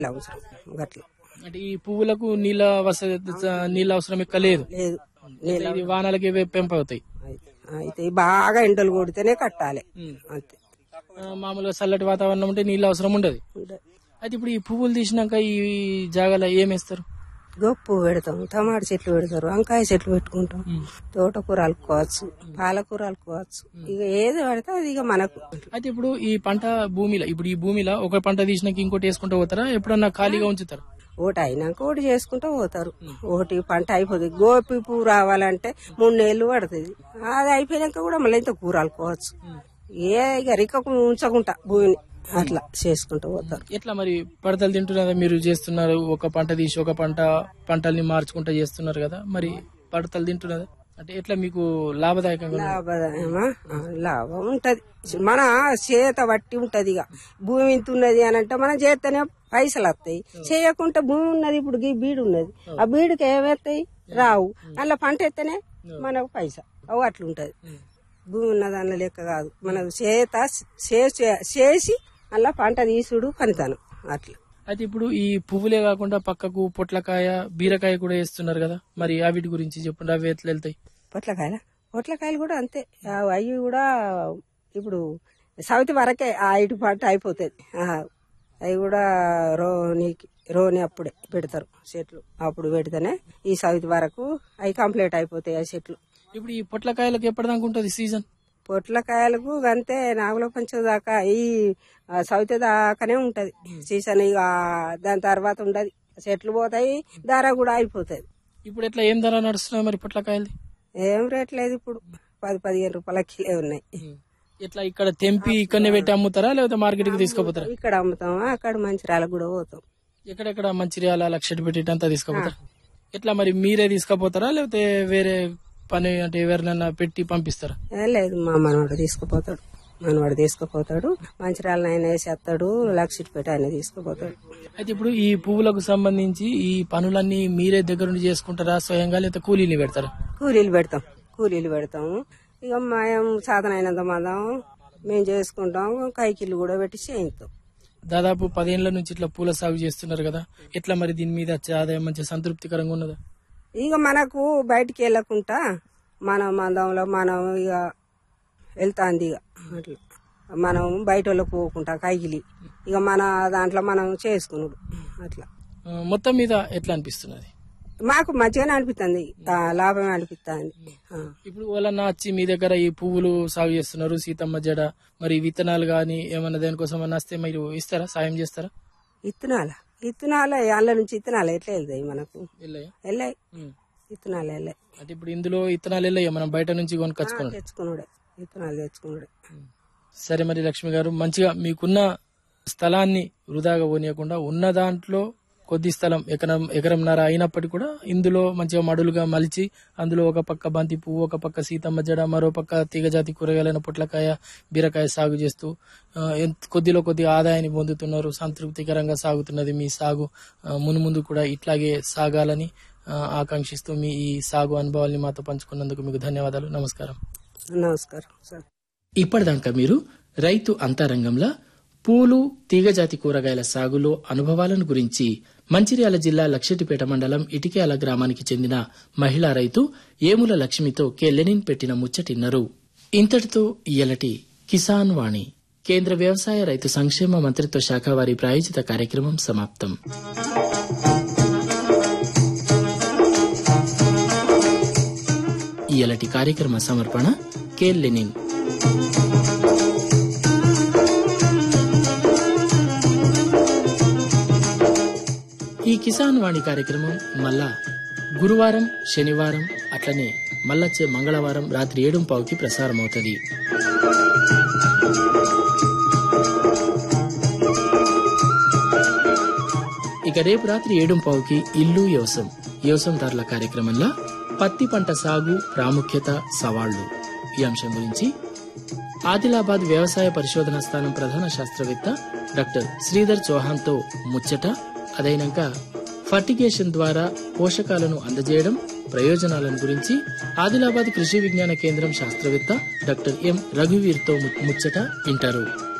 అవసరం గట్ల అంటే ఈ పువ్వులకు నీళ్ళ వసతి నీళ్ళ అవసరం ఎక్కువ లేదు లేదు నీళ్ళ ఇది వానలకి ఇవే పెంపవుతాయి అయితే అయితే బాగా ఎండలు కొడితేనే కట్టాలి అంతే ఆ, మామూలుగా చల్లటి వాతావరణం ఉంటే నీళ్ళ అవసరం ఉండదు ఉండే. అయితే ఇప్పుడు ఈ పువ్వులు తీసినాక ఈ జాగాలో ఏం వేస్తారు గొప్పు పెడతాం టమాటా చెట్లు పెడతారు వంకాయ చెట్లు పెట్టుకుంటాం తోటకూర అలుకోవచ్చు పాలకూర అలుకోవచ్చు ఇక ఏది పడితే అది ఇక మనకు అయితే ఇప్పుడు ఈ పంట భూమిలో ఇప్పుడు ఈ భూమిలో ఒక పంట తీసినాక ఇంకోటి వేసుకుంటూ పోతారా ఎప్పుడన్నా ఖాళీగా ఉంచుతారు ఒకటి అయినాక ఒకటి చేసుకుంటూ పోతారు ఒకటి పంట అయిపోతుంది గోపి పువ్వు రావాలంటే మూడు నెలలు పడుతుంది అది అయిపోయినాక కూడా మళ్ళీ ఇంత కూర అలుకోవచ్చు ఏ ఇక రిక్కకు ఉంచకుండా భూమిని అట్లా చేసుకుంటూ పోతారు ఎట్లా మరి పడతలు తింటున్నారా మీరు చేస్తున్నారు ఒక పంట తీసి ఒక పంట పంటల్ని మార్చుకుంటా చేస్తున్నారు కదా మరి పడతలు తింటున్నదా అంటే ఎట్లా మీకు లాభదాయకంగా ఉన్నదా? లాభమా ఆ, లాభం ఉంటది మన చేత బట్టి ఉంటది ఇక భూమి ఇంత ఉన్నది అని అంటే మనం చేస్తేనే పైసలు వస్తాయి చేయకుంటే భూమి ఉన్నది ఇప్పుడు ఈ బీడు ఉన్నది ఆ బీడుకి ఏమేస్తాయి రావు అలా పంట ఎత్తేనే మనకు పైసా అవు అట్లుంటది భూమి ఉన్నది అన్న లెక్క కాదు మనకు చేత చే- చేసి అలా పంట తీసుడు పనితనం అట్లా అయితే ఇప్పుడు ఈ పువ్వులే కాకుండా పక్కకు పొట్లకాయ బీరకాయ కూడా వేస్తున్నారు కదా మరి అవిటి గురించి చెప్పండి అవి ఎట్లా వెళ్తాయి పొట్లకాయల పొట్లకాయలు కూడా అంతే ఆ, అవి కూడా ఇప్పుడు సవితి వరకే ఆ ఇటు పంట అయిపోతుంది అవి కూడా రోనికి రోని అప్పుడే పెడతారు చెట్లు అప్పుడు పెడితేనే ఈ సవితి వరకు అవి కంప్లీట్ అయిపోతాయి ఆ చెట్లు ఇప్పుడు ఈ పొట్లకాయలకు ఎప్పటిదాకా ఉంటుంది సీజన్ పొట్లకాయలకు అంతే నాగుల పంచం దాకా ఈ ఆ, సవితి దాకానే ఉంటది సీజన్ ఇక దాని తర్వాత ఉండదు చెట్లు పోతాయి ధర కూడా అయిపోతుంది ఇప్పుడు ఎట్లా ఏం ధర నడుస్తున్నాయి మరి పొట్లకాయలది ఏం రేట్ లేదు ఇప్పుడు పది పదిహేను రూపాయల కిలో ఉన్నాయి ఎట్లా ఇక్కడ తెంపి ఇక్కడనే పెట్టి అమ్ముతారా లేకపోతే మార్కెట్ కి తీసుకుపోతారా ఇక్కడ అమ్ముతాం అక్కడ మంచిర్యాలకు కూడా పోతాం ఎక్కడెక్కడ మంచిర్యాల లక్షటి పెట్టి అంతా తీసుకుపోతారా ఎట్లా మరి మీరే తీసుకుపోతారా లేకపోతే వేరే పని అంటే ఎవరినన్నా పెట్టి పంపిస్తారా ఏ లేదు మా మనవాడు తీసుకుపోతాడు మనవాడు తీసుకుపోతాడు మంచిర్యాల ఆయన వేసేస్తాడు లక్షిట్పేట ఆయన తీసుకుపోతాడు అయితే ఇప్పుడు ఈ పువ్వులకు సంబంధించి ఈ పనులన్నీ మీరే దగ్గర నుండి చేసుకుంటారా స్వయంగా లేకపోతే కూలీని పెడతారా కూలీలు పెడతాం కూలీలు పెడతాము ఇక మేము సాధన అయినంత మందం మేము చేసుకుంటాం కైకిళ్ళు కూడా పెట్టి చేయిస్తాం దాదాపు పదేళ్ల నుంచి ఇట్లా పూల సాగు చేస్తున్నారు కదా ఎట్లా మరి దీని మీద వచ్చే ఆదాయం మంచి సంతృప్తికరంగా ఉన్నదా ఇక మనకు బయటికి వెళ్ళకుండా మన మందంలో మనం ఇక వెళ్తాంది ఇక అట్లా మనం బయట వాళ్ళకి పోకుండా కైకిలి ఇక మన దాంట్లో మనం చేసుకున్నాడు అట్లా ఆ, మొత్తం మీద ఎట్లా అనిపిస్తున్నది మాకు మంచిగానే అనిపిస్తుంది ఆ, లాభమే అనిపిస్తుంది ఇప్పుడు వాళ్ళన్నా వచ్చి మీ దగ్గర ఈ పువ్వులు సాగు చేస్తున్నారు సీతమ్మ జడ మరి విత్తనాలు గాని ఏమన్నా దేనికోసం అన్నా వస్తే మీరు ఇస్తారా సాయం చేస్తారా ఇత్తనాల ఇత్తనాల అందులో నుంచి ఇత్తనాలు ఎట్లా వెళ్తాయి మనకు వెళ్ళయ్యా వెళ్ళాయి ఉమ్. ఇత్తనాలు వెళ్ళాయి అంటే ఇప్పుడు ఇందులో ఇత్తనాలు వెళ్ళయ్యా మనం బయట నుంచి కొనుకొచ్చుకున్నాం తెచ్చుకున్నాడే ఇత్తనాలు తెచ్చుకున్నాడే సరే మరి లక్ష్మి గారు మంచిగా మీకున్న స్థలాన్ని వృధాగా పోనీయకుండా ఉన్న దాంట్లో కొద్ది స్థలం ఎకరం ఎకరంన్నర అయినప్పటికీ కూడా ఇందులో మంచిగా మడులుగా మలిచి అందులో ఒక పక్క బంతి పువ్వు ఒక పక్క సీతమ్మ జడ మరో పక్క తీగజాతి కూరగాయలైన పొట్లకాయ బీరకాయ సాగు చేస్తూ ఆ, ఎంత కొద్దిలో కొద్ది ఆదాయాన్ని పొందుతున్నారు సంతృప్తికరంగా సాగుతున్నది మీ సాగు ఆ, మునుముందు కూడా ఇట్లాగే సాగాలని ఆ, ఆకాంక్షిస్తూ మీ ఈ సాగు అనుభవాల్ని మాతో పంచుకున్నందుకు మీకు ధన్యవాదాలు నమస్కారం నమస్కారం సార్ ఇప్పటిదాకా మీరు రైతు అంతరంగంలో పూలు తీగజాతి కూరగాయల సాగులో అనుభవాలను గురించి మంచిర్యాల జిల్లా లక్షటిపేట మండలం ఇటికేల గ్రామానికి చెందిన మహిళా రైతు ఏముల లక్ష్మితో కె లెనిన్ పెట్టిన ముచ్చటిన్నారు ఇంతటితో ఇయలటి కిసాన్ వాణి కేంద్ర వ్యవసాయ రైతు సంక్షేమ మంత్రిత్వ శాఖ వారి ప్రాయోజిత కార్యక్రమం సమాప్తం ఇయలటి కార్యక్రమ సమర్పణ కె లెనిన్ ఈ కిసాన్ వాణి కార్యక్రమం మళ్ళా గురువారం శనివారం అట్లనే మళ్ళొచ్చే మంగళవారం రాత్రి ఏడు పావుకి ప్రసారం అవుతుంది ఇక రేపు రాత్రి ఏడు పావుకి ఇల్లు యోసం యోసందారుల కార్యక్రమంలో పత్తి పంట సాగు ప్రాముఖ్యత సవాళ్లు ఈ అంశం గురించి ఆదిలాబాద్ వ్యవసాయ పరిశోధన స్థానం ప్రధాన శాస్త్రవేత్త డాక్టర్ శ్రీధర్ చౌహాన్ తో ముచ్చట అదైనాక ఫర్టిగేషన్ ద్వారా పోషకాలను అందజేయడం ప్రయోజనాలను గురించి ఆదిలాబాద్ కృషి విజ్ఞాన కేంద్రం శాస్త్రవేత్త డాక్టర్ ఎం రఘువీర్ తో ముచ్చట వింటారు